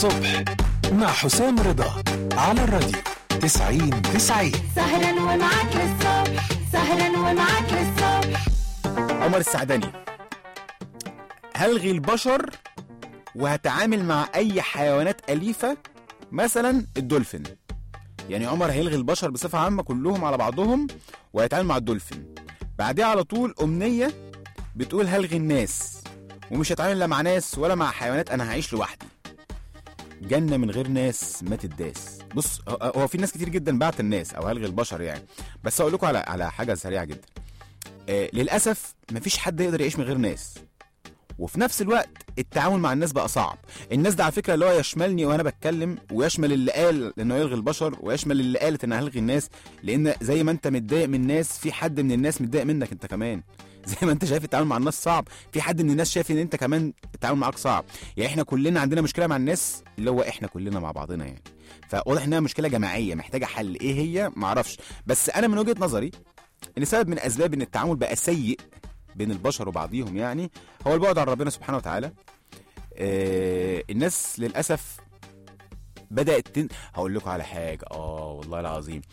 الصبح مع حسام رضا على الراديو 90 90 سهرا ومعاك للصبح سهرا ومعاك للصبح عمر السعدني هلغي البشر وهتعامل مع اي حيوانات اليفه مثلا الدولفين يعني عمر هيلغي البشر بصفه عامه كلهم على بعضهم وهيتعامل مع الدولفين بعديها على طول امنيه بتقول هلغي الناس ومش هتعامل لا مع ناس ولا مع حيوانات انا هعيش لوحدي جنه من غير ناس ما تداس بص هو- هو في ناس كتير جدا بعت الناس او هلغي البشر يعني بس اقول لكم على على حاجه سريعه جدا آه، للاسف مفيش حد يقدر يعيش من غير ناس وفي نفس الوقت التعامل مع الناس بقى صعب الناس ده على فكره اللي هو يشملني وانا بتكلم ويشمل اللي قال انه يلغي البشر ويشمل اللي قالت ان هلغي الناس لان زي ما انت متضايق من الناس في حد من الناس متضايق منك انت كمان زي ما انت شايف التعامل مع الناس صعب في حد من الناس شايف ان انت كمان التعامل معاك صعب يعني احنا كلنا عندنا مشكله مع الناس اللي هو احنا كلنا مع بعضنا يعني فواضح انها مشكله جماعيه محتاجه حل ايه هي معرفش بس انا من وجهه نظري ان سبب من اسباب ان التعامل بقى سيء بين البشر وبعضهم يعني هو البعد عن ربنا سبحانه وتعالى آه الناس للاسف بدات تن... هقول لكم على حاجه اه والله العظيم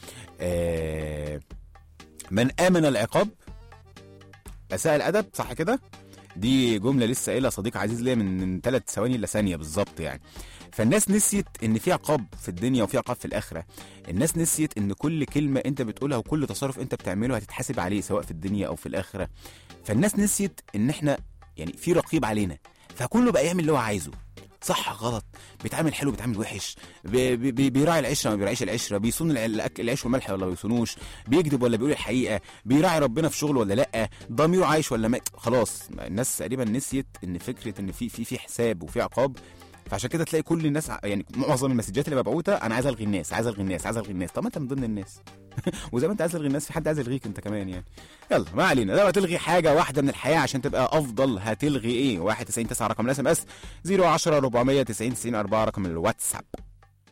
آه من امن العقاب اساء الادب صح كده دي جمله لسه قايلها صديق عزيز ليا من من ثلاث ثواني الا ثانيه بالظبط يعني فالناس نسيت ان في عقاب في الدنيا وفي عقاب في الاخره الناس نسيت ان كل كلمه انت بتقولها وكل تصرف انت بتعمله هتتحاسب عليه سواء في الدنيا او في الاخره فالناس نسيت ان احنا يعني في رقيب علينا فكله بقى يعمل اللي هو عايزه صح غلط بيتعامل حلو بيتعامل وحش بي بي بي- بيراعي العشره ما بيراعيش العشره بيصون الع- الأك- العيش والملح ولا ما بيصونوش بيكذب ولا بيقول الحقيقه بيراعي ربنا في شغله ولا لا ضميره عايش ولا مات خلاص الناس تقريبا نسيت ان فكره ان في في في حساب وفي عقاب فعشان كده تلاقي كل الناس ع- يعني معظم المسجات اللي مبعوته انا عايز الغي الناس عايز الغي الناس عايز الغي الناس طب ما انت من ضمن الناس وزي ما انت عايز تلغي الناس في حد عايز يلغيك انت كمان يعني يلا ما علينا لو هتلغي حاجه واحده من الحياه عشان تبقى افضل هتلغي ايه 1 90 9 رقم الاس ام اس 010 490 90 4 رقم الواتساب